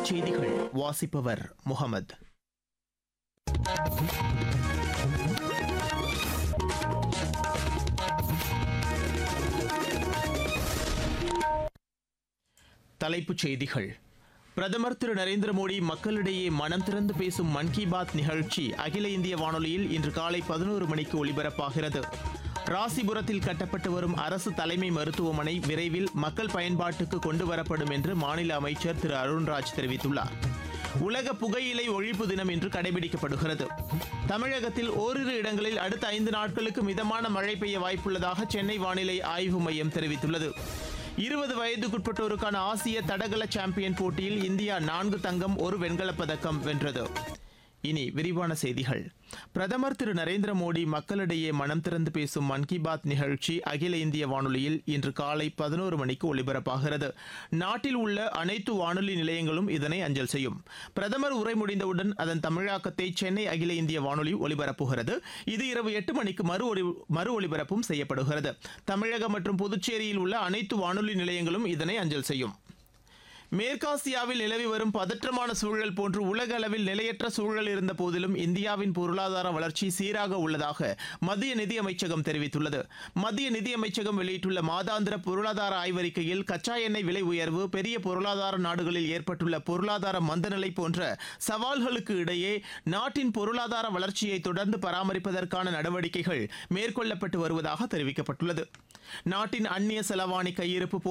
செய்திகள் வாசிப்பவர் முகமது தலைப்புச் செய்திகள் பிரதமர் திரு நரேந்திர மோடி மக்களிடையே மனம் திறந்து பேசும் மன் கி பாத் நிகழ்ச்சி அகில இந்திய வானொலியில் இன்று காலை பதினோரு மணிக்கு ஒலிபரப்பாகிறது ராசிபுரத்தில் கட்டப்பட்டு வரும் அரசு தலைமை மருத்துவமனை விரைவில் மக்கள் பயன்பாட்டுக்கு கொண்டு வரப்படும் என்று மாநில அமைச்சர் திரு அருண்ராஜ் தெரிவித்துள்ளார் உலக புகையிலை ஒழிப்பு தினம் இன்று கடைபிடிக்கப்படுகிறது தமிழகத்தில் ஓரிரு இடங்களில் அடுத்த ஐந்து நாட்களுக்கு மிதமான மழை பெய்ய வாய்ப்புள்ளதாக சென்னை வானிலை ஆய்வு மையம் தெரிவித்துள்ளது இருபது வயதுக்குட்பட்டோருக்கான ஆசிய தடகள சாம்பியன் போட்டியில் இந்தியா நான்கு தங்கம் ஒரு வெண்கலப் பதக்கம் வென்றது இனி விரிவான செய்திகள் பிரதமர் திரு நரேந்திர மோடி மக்களிடையே மனம் திறந்து பேசும் மன் கி பாத் நிகழ்ச்சி அகில இந்திய வானொலியில் இன்று காலை பதினோரு மணிக்கு ஒலிபரப்பாகிறது நாட்டில் உள்ள அனைத்து வானொலி நிலையங்களும் இதனை அஞ்சல் செய்யும் பிரதமர் உரை முடிந்தவுடன் அதன் தமிழாக்கத்தை சென்னை அகில இந்திய வானொலி ஒலிபரப்புகிறது இது இரவு எட்டு மணிக்கு மறு ஒலி மறு ஒலிபரப்பும் செய்யப்படுகிறது தமிழகம் மற்றும் புதுச்சேரியில் உள்ள அனைத்து வானொலி நிலையங்களும் இதனை அஞ்சல் செய்யும் மேற்காசியாவில் நிலவி வரும் பதற்றமான சூழல் போன்று உலக அளவில் நிலையற்ற சூழல் இருந்த போதிலும் இந்தியாவின் பொருளாதார வளர்ச்சி சீராக உள்ளதாக மத்திய நிதியமைச்சகம் தெரிவித்துள்ளது மத்திய நிதியமைச்சகம் வெளியிட்டுள்ள மாதாந்திர பொருளாதார ஆய்வறிக்கையில் கச்சா எண்ணெய் விலை உயர்வு பெரிய பொருளாதார நாடுகளில் ஏற்பட்டுள்ள பொருளாதார மந்தநிலை போன்ற சவால்களுக்கு இடையே நாட்டின் பொருளாதார வளர்ச்சியை தொடர்ந்து பராமரிப்பதற்கான நடவடிக்கைகள் மேற்கொள்ளப்பட்டு வருவதாக தெரிவிக்கப்பட்டுள்ளது நாட்டின் அந்நிய செலவாணி கையிருப்பு